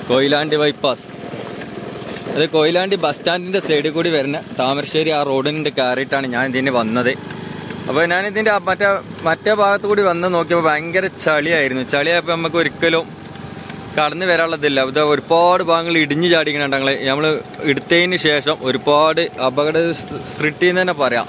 Koyilandy bypass അത് Koyilandy bus സ്റ്റാൻഡിന്റെ സൈഡിൽ കൂടി വരുന്ന താമരശ്ശേരി ആ റോഡിന്റെ കയറിയിട്ടാണ് ഞാൻ ഇതിന് വന്നത് അപ്പോൾ ഞാൻ ഇതിന്റെ ആ മറ്റേ മറ്റേ ഭാഗത്ത് കൂടി വന്ന് നോക്കിയപ്പോൾ ഭയങ്കര ചളിയായിരുന്നു ചളിയായപ്പോൾ നമുക്ക് ഒരിക്കലും കടന്നു വരാനുള്ളതില്ല ഇത് ഒരുപാട് ഭാഗങ്ങൾ ഇടിഞ്ഞു ചാടിക്കുന്നുണ്ട് ഞങ്ങൾ നമ്മൾ എടുത്തതിന് ശേഷം ഒരുപാട് അപകട സൃഷ്ടി എന്ന് തന്നെ പറയാം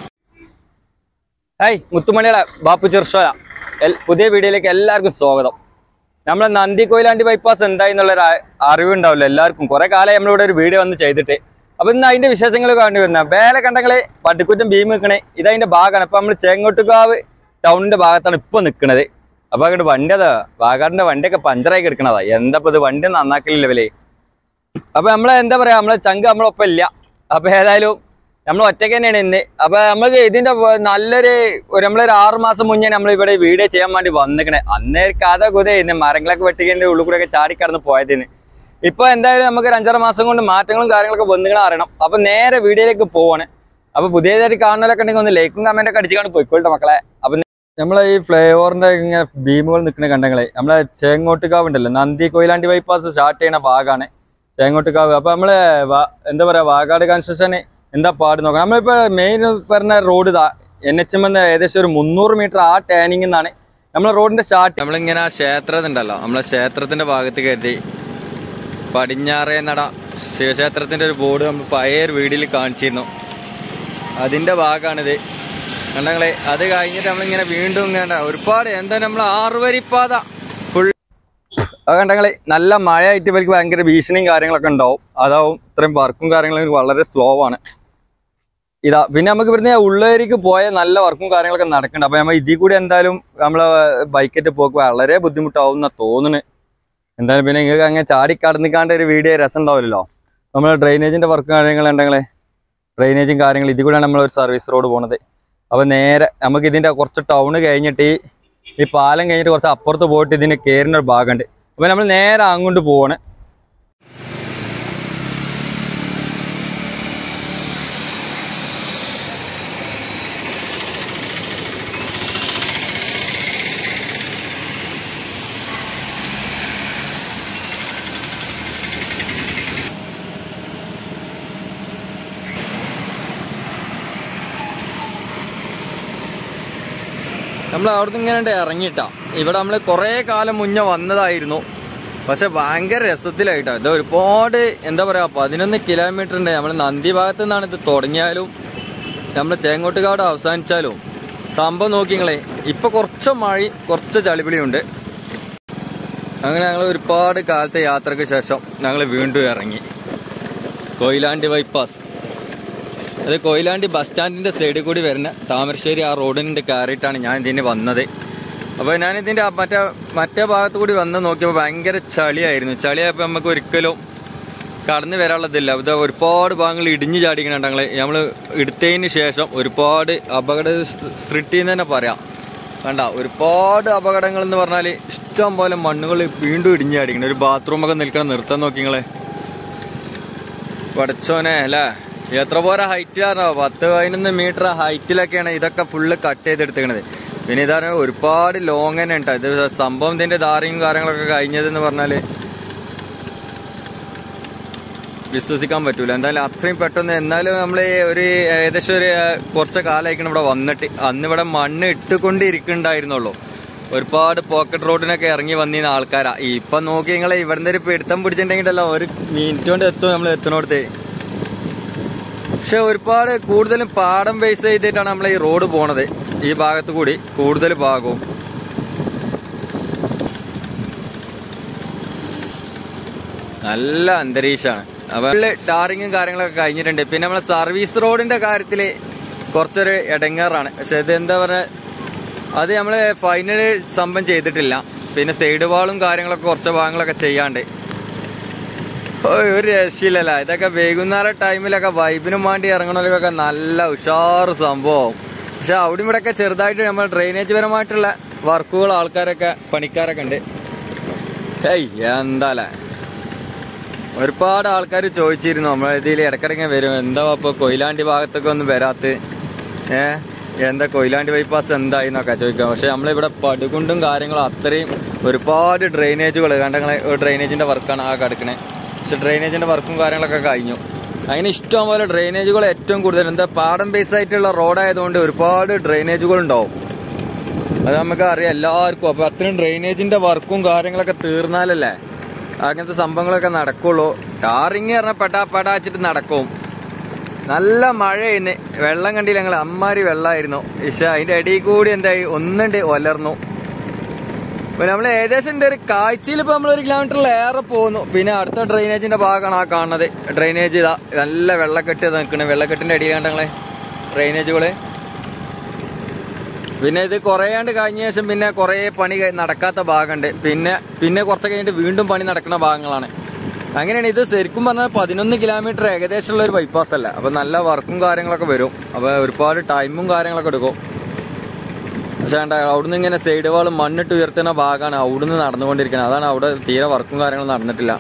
ഹായ് മുത്തുമണിയുടെ ബാപ്പു ചെറുഷോല പുതിയ വീഡിയോയിലേക്ക് എല്ലാവർക്കും സ്വാഗതം നമ്മളെ നന്ദി കൊയിലാണ്ടി ബൈപ്പാസ് എന്തായി എന്നുള്ളൊരു ആ- അറിവുണ്ടാവില്ല എല്ലാവർക്കും കുറെ കാലം നമ്മളിവിടെ ഒരു വീഡിയോ വന്ന് ചെയ്തിട്ട് അപ്പൊ ഇന്ന് അതിന്റെ വിശേഷങ്ങൾ കാണി വരുന്ന വേല കണ്ടങ്ങളെ പട്ടിക്കുറ്റം ഭീം നിൽക്കണേ ഇതതിന്റെ ഭാഗമാണ് ഇപ്പൊ നമ്മൾ ചെങ്ങോട്ടുകാവ് ടൗണിന്റെ ഭാഗത്താണ് ഇപ്പൊ നിൽക്കുന്നത് അപ്പൊ അങ്ങോട്ട് വണ്ടി അതാ വാഗാടിന്റെ വണ്ടിയൊക്കെ പഞ്ചറായി കിടക്കണതാ എന്താ ഇപ്പൊ ഇത് വണ്ടി നന്നാക്കലില്ല ഇവലെ അപ്പൊ നമ്മളെ എന്താ പറയാ നമ്മളെ ചങ്ക് നമ്മളൊപ്പം ഇല്ല അപ്പൊ ഏതായാലും നമ്മൾ ഒറ്റയ്ക്ക് തന്നെയാണ് ഇന്ന് അപ്പൊ നമ്മൾക്ക് ഇതിന്റെ വ- നല്ലൊരു ഒരു നമ്മളൊരു ആറു മാസം മുന്നേ നമ്മൾ ഇവിടെ വീഡിയോ ചെയ്യാൻ വേണ്ടി വന്നിക്കണേ അന്നേ കഥ കുത ഇന്ന് മരങ്ങളൊക്കെ വെട്ടിക്കേണ്ട ഉള്ളിൽ കൂടെ ഒക്കെ ചാടിക്കടന്ന് പോയതിന് ഇപ്പൊ എന്തായാലും നമുക്ക് ഒരു അഞ്ചാറ് മാസം കൊണ്ട് മാറ്റങ്ങളും കാര്യങ്ങളൊക്കെ വന്നുകളെ അറിയണം അപ്പൊ നേരെ വീഡിയോയിലേക്ക് പോവാണ് അപ്പൊ പുതിയതായിട്ട് കാണുന്നവരൊക്കെ ഉണ്ടെങ്കിൽ ഒന്ന് ലൈക്കും കമന്റ് ഒക്കെ അടിച്ചുകൊണ്ട് പോയിക്കോട്ടെ മക്കളെ അപ്പൊ നമ്മളെ ഈ ഫ്ലൈ ഓവറിന്റെ ഇങ്ങനെ ഭീമുകൾ നിൽക്കുന്ന കണ്ടങ്ങളെ നമ്മളെ ചേങ്ങോട്ടുകാവ് ഉണ്ടല്ലോ നന്ദി കൊയിലാണ്ടി ബൈപ്പാസ് സ്റ്റാർട്ട് ചെയ്യുന്ന ഭാഗമാണ് ചേങ്ങോട്ടുകാവ് അപ്പൊ നമ്മള് വാ- എന്താ പറയാ വാഗാട് കൺസ്ട്രക്ഷന് എന്താ പാട് നോക്കാം നമ്മളിപ്പോ മെയിൻ പറഞ്ഞ റോഡ് ഇതാ എൻ എച്ച് എം എന്ന ഏകദേശം ഒരു മുന്നൂറ് മീറ്റർ ആ ടേണിംഗ് എന്നാണ് നമ്മളെ റോഡിന്റെ സ്റ്റാർട്ട് നമ്മളിങ്ങനെ ആ ക്ഷേത്രം ഉണ്ടല്ലോ നമ്മളെ ക്ഷേത്രത്തിന്റെ ഭാഗത്ത് കരുതി പടിഞ്ഞാറേ നട ശിവക്ഷേത്രത്തിന്റെ ഒരു ബോർഡ് നമ്മൾ പഴയ ഒരു വീഡിയോയിൽ കാണിച്ചിരുന്നു അതിന്റെ ഭാഗമാണിത് കണ്ടങ്ങളെ അത് കഴിഞ്ഞിട്ട് നമ്മളിങ്ങനെ വീണ്ടും ഇങ്ങനെ ഒരുപാട് എന്താ നമ്മൾ ആറുവരിപ്പാത ഫുൾ അത് കണ്ടങ്ങളെ നല്ല മഴ ആയിട്ട് ഇവർക്ക് ഭയങ്കര ഭീഷണിയും കാര്യങ്ങളൊക്കെ ഉണ്ടാവും അതാവും ഇത്രയും വർക്കും കാര്യങ്ങളും വളരെ സ്ലോ ആണ് ഇതാ പിന്നെ നമുക്ക് ഇവിടുന്ന് ഉള്ളേരിക്ക് പോയ നല്ല വർക്കും കാര്യങ്ങളൊക്കെ നടക്കുന്നുണ്ട് അപ്പൊ നമ്മൾ ഇതിൽ കൂടി എന്തായാലും നമ്മളെ ബൈക്കറ്റ് പോക്ക് വളരെ ബുദ്ധിമുട്ടാവും എന്നാ തോന്നുന്നു എന്തായാലും പിന്നെ നിങ്ങൾക്ക് അങ്ങനെ ചാടി കടന്നിക്കാണ്ട് ഒരു വീഡിയോ രസം ഉണ്ടാവില്ലല്ലോ നമ്മൾ ഡ്രെയിനേജിന്റെ വർക്ക് കാര്യങ്ങളുണ്ടെങ്കിലേ ഡ്രെയിനേജും കാര്യങ്ങളും ഇതിൽ കൂടെയാണ് നമ്മൾ ഒരു സർവീസ് റോഡ് പോണത് അപ്പൊ നേരെ നമുക്ക് ഇതിന്റെ കുറച്ച് ടൗൺ കഴിഞ്ഞിട്ട് ഈ ഈ പാലം കഴിഞ്ഞിട്ട് കുറച്ച് അപ്പുറത്ത് പോയിട്ട് ഇതിന് കയറുന്ന ഒരു ഭാഗമുണ്ട് അപ്പൊ നമ്മൾ നേരെ അങ്ങോട്ട് പോവാണ് നമ്മൾ അവിടുന്ന് ഇങ്ങനെ ഇറങ്ങിയിട്ടാ ഇവിടെ നമ്മൾ കുറേ കാലം മുന്നേ വന്നതായിരുന്നു പക്ഷെ ഭയങ്കര രസത്തിലായിട്ടാ ഇത് ഒരുപാട് എന്താ പറയാ പതിനൊന്ന് കിലോമീറ്റർ ഉണ്ട് നമ്മൾ നന്ദി ഭാഗത്തു നിന്നാണ് ഇത് തുടങ്ങിയാലും നമ്മൾ ചേങ്ങോട്ടുകാട് അവസാനിച്ചാലും സംഭവം നോക്കിങ്ങളെ ഇപ്പൊ കുറച്ച് മഴ കുറച്ച് ചളിപിളിയുണ്ട് അങ്ങനെ ഞങ്ങൾ ഒരുപാട് കാലത്തെ യാത്രയ്ക്ക് ശേഷം ഞങ്ങൾ വീണ്ടും ഇറങ്ങി കൊയിലാണ്ടി ബൈപ്പാസ് അത് കൊയിലാണ്ടി ബസ് സ്റ്റാൻഡിന്റെ സൈഡിൽ കൂടി വരുന്ന താമരശ്ശേരി ആ റോഡിന്റെ കയറിയിട്ടാണ് ഞാൻ ഇതിന് വന്നത് അപ്പോൾ ഞാൻ ഇതിന്റെ ആ മറ്റേ മറ്റേ ഭാഗത്ത് കൂടി വന്ന് നോക്കിയപ്പോൾ ഭയങ്കര ചളിയായിരുന്നു ചളിയായപ്പോൾ നമുക്ക് ഒരിക്കലും കടന്നു വരാനുള്ളതില്ല ഇത് ഒരുപാട് ഭാഗങ്ങൾ ഇടിഞ്ഞു ചാടിക്കുന്നുണ്ട് ഞങ്ങൾ നമ്മൾ എടുത്തതിന് ശേഷം ഒരുപാട് അപകട സൃഷ്ടി എന്ന് തന്നെ പറയാം വേണ്ട ഒരുപാട് അപകടങ്ങൾ എന്ന് പറഞ്ഞാൽ ഇഷ്ടം പോലെ മണ്ണുകൾ വീണ്ടും ഇടിഞ്ഞു ചാടിക്കണം ഒരു ബാത്റൂമൊക്കെ നിൽക്കണം നിർത്താൻ നോക്കി നിങ്ങളെ പഠിച്ചോനെ അല്ലേ എത്ര പോരാ ഹൈറ്റിലാണോ പത്ത് പതിനൊന്ന് മീറ്റർ ഹൈറ്റിലൊക്കെയാണ് ഇതൊക്കെ ഫുള്ള് കട്ട് ചെയ്തെടുത്തേക്കണത് പിന്നെ ഇതാണ് ഒരുപാട് ലോങ് തന്നെ ഉണ്ട് ഇത് സംഭവം ഇതിന്റെ ധാരയും കാര്യങ്ങളൊക്കെ കഴിഞ്ഞതെന്ന് പറഞ്ഞാല് വിശ്വസിക്കാൻ പറ്റൂല എന്തായാലും അത്രയും പെട്ടെന്ന് എന്നാലും നമ്മൾ ഒരു ഏകദേശം ഒരു ഏഹ്, കുറച്ച് കാലമായിരിക്കണം ഇവിടെ വന്നിട്ട് അന്ന് ഇവിടെ മണ്ണ് ഇട്ടുകൊണ്ടിരിക്കുന്നുണ്ടായിരുന്നുള്ളൂ ഒരുപാട് പോക്കറ്റ് റോഡിനൊക്കെ ഇറങ്ങി വന്നിരുന്ന ആൾക്കാരാ ഇപ്പൊ നോക്കി നിങ്ങളെ ഇവിടുന്ന് ഒരു പിടുത്തം പിടിച്ചിട്ടുണ്ടെങ്കിലല്ലോ ഒരു മിനിറ്റ് കൊണ്ട് എത്തും നമ്മൾ എത്തണോടത്ത് പക്ഷെ ഒരുപാട് കൂടുതലും പാടം ബേസ് ചെയ്തിട്ടാണ് നമ്മൾ ഈ റോഡ് പോണത് ഈ ഭാഗത്ത് കൂടി കൂടുതൽ ഭാഗവും നല്ല അന്തരീക്ഷമാണ് അപ്പൊ ടാറിങ്ങും കാര്യങ്ങളൊക്കെ കഴിഞ്ഞിട്ടുണ്ട് പിന്നെ നമ്മളെ സർവീസ് റോഡിന്റെ കാര്യത്തില് കുറച്ചൊരു ഇടങ്ങാറാണ് പക്ഷെ ഇത് എന്താ പറയാ അത് നമ്മള് ഫൈനൽ സംഭവം ചെയ്തിട്ടില്ല പിന്നെ സൈഡ് വാളും കാര്യങ്ങളൊക്കെ കുറച്ച് ഭാഗങ്ങളൊക്കെ ചെയ്യാണ്ട് ഓയ് ഒരു രക്ഷയില്ലല്ല ഇതൊക്കെ വൈകുന്നേര ടൈമിലൊക്കെ വൈബിനും വേണ്ടി ഇറങ്ങണവർക്കൊക്കെ നല്ല ഉഷാറ് സംഭവം പക്ഷെ അവിടെ ഇവിടെയൊക്കെ ചെറുതായിട്ട് നമ്മൾ ഡ്രെയിനേജ് പരമായിട്ടുള്ള വർക്കുകൾ ആൾക്കാരൊക്കെ പണിക്കാരൊക്കെ ഉണ്ട് ഹേയ് എന്താലേ ഒരുപാട് ആൾക്കാർ ചോദിച്ചിരുന്നു നമ്മളെ ഇതിൽ ഇടക്കിടക്ക് വരും എന്താ ഇപ്പൊ കൊയിലാണ്ടി ഭാഗത്തൊക്കെ ഒന്നും വരാത്ത ഏ എന്താ കൊയിലാണ്ടി ബൈപ്പാസ് എന്തായി എന്നൊക്കെ ചോദിക്കാം പക്ഷെ നമ്മളിവിടെ പടുകുണ്ടും കാര്യങ്ങളും അത്രയും ഒരുപാട് ഡ്രെയിനേജുകൾ കണ്ടങ്ങളെ ഡ്രെയിനേജിന്റെ വർക്കാണ് ആ കിടക്കണേ പക്ഷെ ഡ്രെയിനേജിന്റെ വർക്കും കാര്യങ്ങളൊക്കെ കഴിഞ്ഞു അങ്ങനെ ഇഷ്ടം പോലെ ഡ്രെയിനേജുകൾ ഏറ്റവും കൂടുതൽ എന്താ പാടം ബേസ് ആയിട്ടുള്ള റോഡായതുകൊണ്ട് ഒരുപാട് ഡ്രെയിനേജുകൾ ഉണ്ടാവും അത് നമുക്ക് അറിയാം എല്ലാവർക്കും അപ്പൊ അത്രയും ഡ്രെയിനേജിന്റെ വർക്കും കാര്യങ്ങളൊക്കെ തീർന്നാലല്ലേ അങ്ങനത്തെ സംഭവങ്ങളൊക്കെ നടക്കുള്ളൂ ടാറിങ് പറഞ്ഞാൽ പെടാ പെടാച്ചിട്ട് നടക്കും നല്ല മഴയിന്ന് വെള്ളം കണ്ടില്ല ഞങ്ങൾ അമ്മാരി വെള്ളമായിരുന്നു പക്ഷെ അതിന്റെ അടിയിൽ കൂടി എന്തായി ഒന്നുണ്ട് ഒലർന്നു അപ്പൊ നമ്മൾ ഏകദേശം ഉണ്ട് ഒരു കാഴ്ചയിൽ ഇപ്പൊ നമ്മൾ ഒരു കിലോമീറ്ററിലേറെ പോകുന്നു പിന്നെ അടുത്ത ഡ്രെയിനേജിന്റെ ഭാഗമാണ് ആ കാണുന്നത് ഡ്രെയിനേജ് ഇതാ നല്ല വെള്ളക്കെട്ട് നിൽക്കണേ വെള്ളക്കെട്ടിന്റെ അടിയിൽ കണ്ടങ്ങളെ ഡ്രെയിനേജുകള് പിന്നെ ഇത് കുറേയാണ്ട് കഴിഞ്ഞ ശേഷം പിന്നെ കുറേ പണി കഴി- നടക്കാത്ത ഭാഗമുണ്ട് പിന്നെ പിന്നെ കുറച്ച് കഴിഞ്ഞിട്ട് വീണ്ടും പണി നടക്കുന്ന ഭാഗങ്ങളാണ് അങ്ങനെയാണ് ഇത് ശരിക്കും പറഞ്ഞാൽ പതിനൊന്ന് കിലോമീറ്റർ ഏകദേശമുള്ള ഒരു ബൈപ്പാസ് അല്ല അപ്പൊ നല്ല വർക്കും കാര്യങ്ങളൊക്കെ വരും അപ്പൊ ഒരുപാട് ടൈമും കാര്യങ്ങളൊക്കെ എടുക്കും പക്ഷേ വേണ്ട അവിടുന്ന് ഇങ്ങനെ സൈഡ് വാൾ മണ്ണിട്ട് ഉയർത്തുന്ന ഭാഗമാണ് അവിടുന്ന് നടന്നുകൊണ്ടിരിക്കുന്നത് അതാണ് അവിടെ തീരെ വർക്കും കാര്യങ്ങളും നടന്നിട്ടില്ല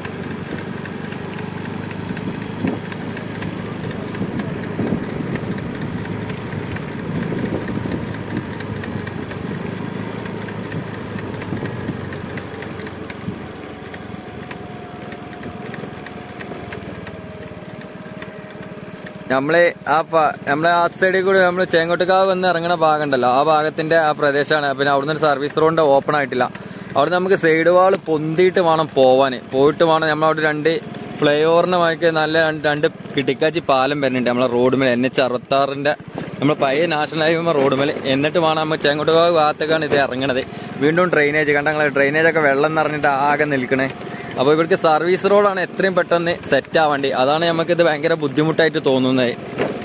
നമ്മള് ആ പ- നമ്മളെ ആ സൈഡിൽ കൂടി നമ്മൾ ചേങ്കോട്ടുകാവ് വന്ന് ഇറങ്ങുന്ന ഭാഗം ഉണ്ടല്ലോ ആ ഭാഗത്തിന്റെ ആ പ്രദേശമാണ് പിന്നെ അവിടുന്ന് ഒരു സർവീസ് റോഡ് ഓപ്പൺ ആയിട്ടില്ല അവിടെ നമുക്ക് സൈഡ് വാൾ പൊന്തിയിട്ട് വേണം പോവാൻ പോയിട്ട് വേണം നമ്മളവിടെ രണ്ട് ഫ്ലൈ ഓവറിന് വാങ്ങിക്കുക നല്ല രണ്ട് രണ്ട് കിട്ടിക്കാച്ചി പാലം വരുന്നുണ്ട് നമ്മളെ റോഡ് മേലെ എൻ എച്ച് അറുപത്തി ആറിന്റെ നമ്മൾ പഴയ നാഷണൽ ഹൈവേ റോഡ് മേലെ എന്നിട്ട് വേണം നമ്മൾ ചേങ്കോട്ടുകാവ് ഭാഗത്തേക്കാണ് ഇത് ഇറങ്ങണത് വീണ്ടും ഡ്രെയിനേജ് കണ്ടങ്ങളെ ഡ്രെയിനേജ് ഒക്കെ വെള്ളം നിറഞ്ഞിട്ട് ആകെ നിൽക്കണേ അപ്പോൾ ഇവിടേക്ക് സർവീസ് റോഡാണ് എത്രയും പെട്ടെന്ന് സെറ്റ് ആവേണ്ടി അതാണ് നമുക്കിത് ഭയങ്കര ബുദ്ധിമുട്ടായിട്ട് തോന്നുന്നത്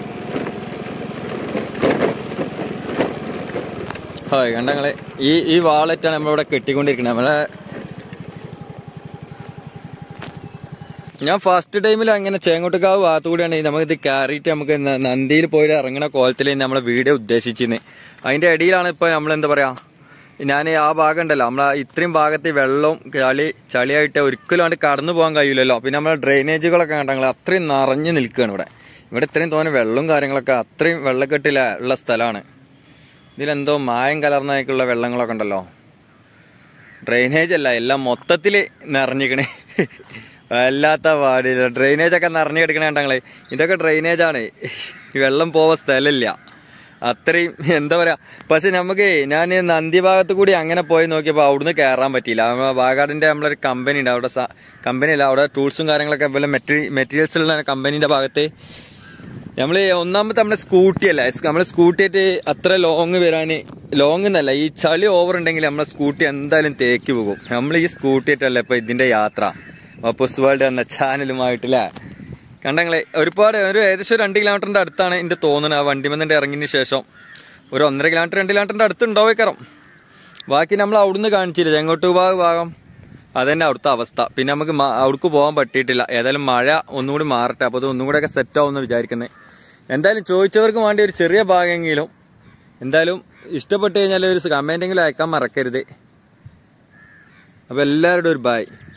ഹായ് കണ്ടങ്ങളെ ഈ ഈ വാളറ്റാണ് നമ്മളിവിടെ കെട്ടിക്കൊണ്ടിരിക്കുന്നത് നമ്മളെ ഞാൻ ഫസ്റ്റ് ടൈമിൽ അങ്ങനെ ചേങ്ങോട്ടുകാവ് ഭാഗത്തുകൂടിയാണ് നമുക്കിത് കയറിയിട്ട് നമുക്ക് ന- നന്ദിയിൽ പോയി ഇറങ്ങുന്ന കോലത്തിൽ നമ്മളെ വീഡിയോ ഉദ്ദേശിച്ചിരുന്നത് അതിന്റെ ഇടയിലാണ് ഇപ്പൊ നമ്മൾ എന്താ പറയാ ഞാൻ ആ ഭാഗം ഉണ്ടല്ലോ നമ്മളെ ഇത്രയും ഭാഗത്ത് വെള്ളവും ചളി ചളിയായിട്ട് ഒരിക്കലും അങ്ങോട്ട് കടന്നു പോകാൻ കഴിയില്ലല്ലോ പിന്നെ നമ്മളെ ഡ്രെയിനേജുകളൊക്കെ കണ്ടെങ്കിൽ അത്രയും നിറഞ്ഞു നിൽക്കുകയാണ് ഇവിടെ ഇവിടെ ഇത്രയും തോന്നെ വെള്ളവും കാര്യങ്ങളൊക്കെ അത്രയും വെള്ളക്കെട്ടില ഉള്ള സ്ഥലമാണ് ഇതിലെന്തോ മായം കലർന്നേക്കുള്ള വെള്ളങ്ങളൊക്കെ ഉണ്ടല്ലോ ഡ്രെയിനേജ് അല്ല എല്ലാം മൊത്തത്തിൽ നിറഞ്ഞിക്കണേ വല്ലാത്ത പാടില്ല ഡ്രെയിനേജ് ഒക്കെ നിറഞ്ഞു കിടക്കണേ കണ്ടങ്ങളെ ഇതൊക്കെ ഡ്രെയിനേജ് ആണ് ഈ വെള്ളം പോവാൻ സ്ഥലമില്ല അത്രയും എന്താ പറയാ പക്ഷെ നമുക്ക് ഞാൻ നന്ദി ഭാഗത്ത് കൂടി അങ്ങനെ പോയി നോക്കിയപ്പോൾ അവിടുന്ന് കയറാൻ പറ്റിയില്ല നമ്മളെ വാഗാടിന്റെ നമ്മളൊരു കമ്പനി ഉണ്ട് അവിടെ കമ്പനി അല്ല അവിടെ ടൂൾസും കാര്യങ്ങളൊക്കെ വല്ല മെറ്റീരിയൽ മെറ്റീരിയൽസിലുള്ള കമ്പനീന്റെ ഭാഗത്ത് നമ്മൾ ഒന്നാമത്തെ നമ്മുടെ സ്കൂട്ടി അല്ല നമ്മൾ സ്കൂട്ടി ആയിട്ട് അത്ര ലോങ് വരാൻ ലോങ് എന്നല്ല ഈ ചളി ഓവർ ഉണ്ടെങ്കിൽ നമ്മളെ സ്കൂട്ടി എന്തായാലും തേക്ക് പോകും നമ്മൾ ഈ സ്കൂട്ടി ആയിട്ടല്ല ഇപ്പൊ ഇതിന്റെ യാത്ര വപ്പുസ് വേൾഡ് എന്ന ചാനലുമായിട്ടില്ലേ കണ്ടങ്ങളെ ഒരുപാട് ഒരു ഏകദേശം ഒരു രണ്ട് കിലോമീറ്ററിന്റെ അടുത്താണ് എന്റെ തോന്നുന്നത് ആ വണ്ടി വന്നിട്ട് ഇറങ്ങിയതിന് ശേഷം ഒരു ഒന്നര കിലോമീറ്റർ രണ്ട് കിലോമീറ്ററിന്റെ അടുത്ത് ഉണ്ടാവേക്കാരം ബാക്കി നമ്മൾ അവിടുന്ന് കാണിച്ചില്ല ചെങ്ങോട്ട് ഭാഗം ഭാഗം അതന്നെ അവിടുത്തെ അവസ്ഥ പിന്നെ നമുക്ക് മ- അവിടേക്ക് പോകാൻ പറ്റിയിട്ടില്ല ഏതായാലും മഴ ഒന്നുകൂടി മാറട്ടെ അപ്പോൾ അത് ഒന്നും കൂടെ ഒക്കെ സെറ്റ് ആവുമെന്ന് വിചാരിക്കുന്നത് എന്തായാലും ചോദിച്ചവർക്ക് വേണ്ടി ഒരു ചെറിയ ഭാഗമെങ്കിലും എന്തായാലും ഇഷ്ടപ്പെട്ട് കഴിഞ്ഞാൽ ഒരു കമൻറ്റെങ്കിലും അയക്കാൻ മറക്കരുത് അപ്പോൾ എല്ലാവരോടും ഒരു ബായ്